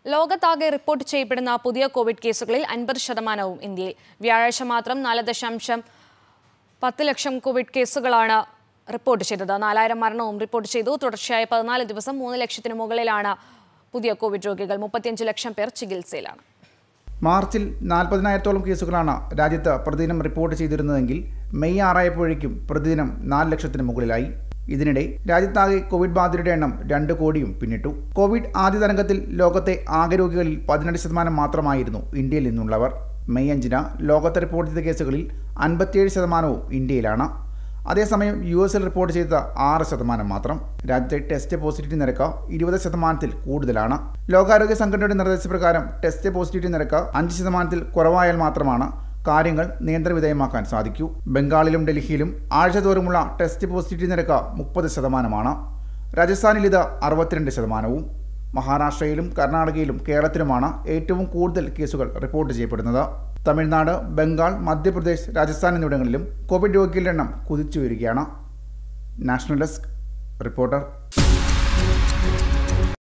ലോകത്താകെ report ചെയ്യപ്പെടുന്ന പുതിയ Covid കേസുകളിൽ അൻപത് ശതമാനവും ഇന്ത്യയിൽ വ്യാഴാഴ്ച മാത്രം നാല് ദശാംശം പത്ത് ലക്ഷം കോവിഡ് കേസുകളാണ് റിപ്പോർട്ട് ചെയ്തത് നാലായിരം മരണവും റിപ്പോർട്ട് ചെയ്തു തുടർച്ചയായ പതിനാല് ദിവസം മൂന്ന് ലക്ഷത്തിന് മുകളിലാണ് പുതിയ കോവിഡ് രോഗികൾ മുപ്പത്തിയഞ്ച് ലക്ഷം പേർ ചികിത്സയിലാണ് മാർച്ചിൽ നാൽപ്പതിനായിരത്തോളം കേസുകളാണ് രാജ്യത്ത് പ്രതിദിനം റിപ്പോർട്ട് ചെയ്തിരുന്നതെങ്കിൽ മെയ് ആറായപ്പോഴേക്കും പ്രതിദിനം നാല് ലക്ഷത്തിന് മുകളിലായി ഇതിനിടെ രാജ്യത്താകെ കോവിഡ് ബാധിതരുടെ എണ്ണം രണ്ട് കോടിയും പിന്നിട്ടു കോവിഡ് ആദ്യ തരംഗത്തിൽ ലോകത്തെ ആകെ രോഗികളിൽ പതിനെട്ട് ശതമാനം മാത്രമായിരുന്നു ഇന്ത്യയിൽ നിന്നുള്ളവർ മെയ് അഞ്ചിന് ലോകത്ത് റിപ്പോർട്ട് ചെയ്ത കേസുകളിൽ അൻപത്തിയേഴ് ശതമാനവും ഇന്ത്യയിലാണ് അതേസമയം യു എസിൽ റിപ്പോർട്ട് ചെയ്ത ആറ് ശതമാനം മാത്രം രാജ്യത്തെ ടെസ്റ്റ് പോസിറ്റിവിറ്റി നിരക്ക് ഇരുപത് ശതമാനത്തിൽ കൂടുതലാണ് ലോകാരോഗ്യ സംഘടനയുടെ നിർദ്ദേശപ്രകാരം ടെസ്റ്റ് പോസിറ്റിവിറ്റി നിരക്ക് അഞ്ച് ശതമാനത്തിൽ കുറവായാൽ മാത്രമാണ് കാര്യങ്ങൾ നിയന്ത്രണവിധേയമാക്കാൻ സാധിക്കൂ ബംഗാളിലും ഡൽഹിയിലും ആഴ്ചതോറുമുള്ള ടെസ്റ്റ് പോസിറ്റിവിറ്റി നിരക്ക് മുപ്പത് ശതമാനമാണ് രാജസ്ഥാനിൽ ഇത് അറുപത്തിരണ്ട് ശതമാനവും മഹാരാഷ്ട്രയിലും കർണാടകയിലും കേരളത്തിലുമാണ് ഏറ്റവും കൂടുതൽ കേസുകൾ റിപ്പോർട്ട് ചെയ്യപ്പെടുന്നത് തമിഴ്നാട് ബംഗാൾ മധ്യപ്രദേശ് രാജസ്ഥാൻ എന്നിവിടങ്ങളിലും കോവിഡ് രോഗികളുടെ എണ്ണം കുതിച്ചു വരികയാണ് നാഷണൽ ഡെസ്ക് റിപ്പോർട്ടർ